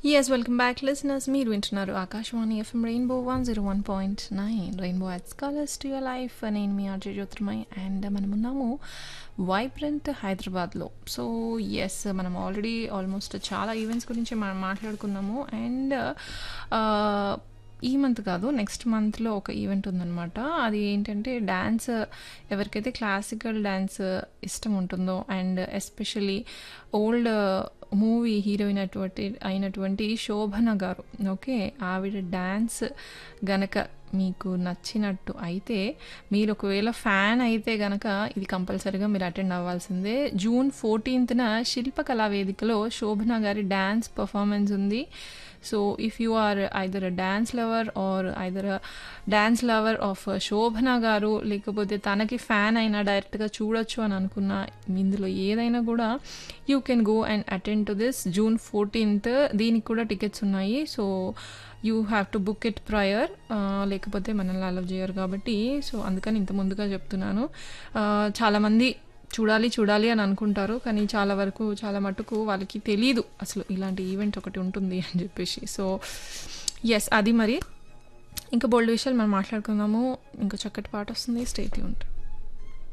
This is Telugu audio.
ఎస్ వెల్కమ్ బ్యాక్ లిసనర్స్ మీరు వింటున్నారు Akashvani FM Rainbow one zero one point nine Rainbow add colours to your life నేను మీ ఆర్జే జ్యోతిర్మయ్ అండ్ మనం ఉన్నాము వైబ్రెంట్ హైదరాబాద్లో సో ఎస్ మనం ఆల్రెడీ ఆల్మోస్ట్ చాలా ఈవెంట్స్ గురించి మనం మాట్లాడుకున్నాము అండ్ ఈ మంత్ కాదు నెక్స్ట్ మంత్లో ఒక ఈవెంట్ ఉందన్నమాట అది ఏంటంటే డ్యాన్స్ ఎవరికైతే క్లాసికల్ డ్యాన్స్ ఇష్టం ఉంటుందో and especially old movie heroine అటువంటి అయినటువంటి శోభన గారు ఓకే ఆవిడ డ్యాన్స్ గనక మీకు నచ్చినట్టు అయితే మీరు ఒకవేళ ఫ్యాన్ అయితే గనక ఇది కంపల్సరీగా మీరు అటెండ్ అవ్వాల్సిందే జూన్ ఫోర్టీన్త్న శిల్పకళా వేదికలో శోభన గారి డ్యాన్స్ పర్ఫార్మెన్స్ ఉంది so if you are either a dance lover or either a dance lover of Shobana గారు లేకపోతే తనకి ఫ్యాన్ అయినా డైరెక్ట్గా చూడొచ్చు అని అనుకున్న ఇందులో ఏదైనా కూడా you can go and attend to this June fourteenth దీనికి కూడా టికెట్స్ ఉన్నాయి so you have to book it prior లేకపోతే మనల్ని అలవ్ చేయరు కాబట్టి సో అందుకని ఇంత ముందుగా చెప్తున్నాను చాలామంది చూడాలి చూడాలి అని అనుకుంటారు కానీ చాలా వరకు చాలా మటుకు వాళ్ళకి తెలీదు అసలు ఇలాంటి ఈవెంట్ ఒకటి ఉంటుంది అని చెప్పేసి సో ఎస్ అది మరి ఇంకా బోల్డ్ విషయాలు మనం మాట్లాడుకుందాము ఇంకా చక్కటి పాట వస్తుంది స్టేట్ ఉంటుంది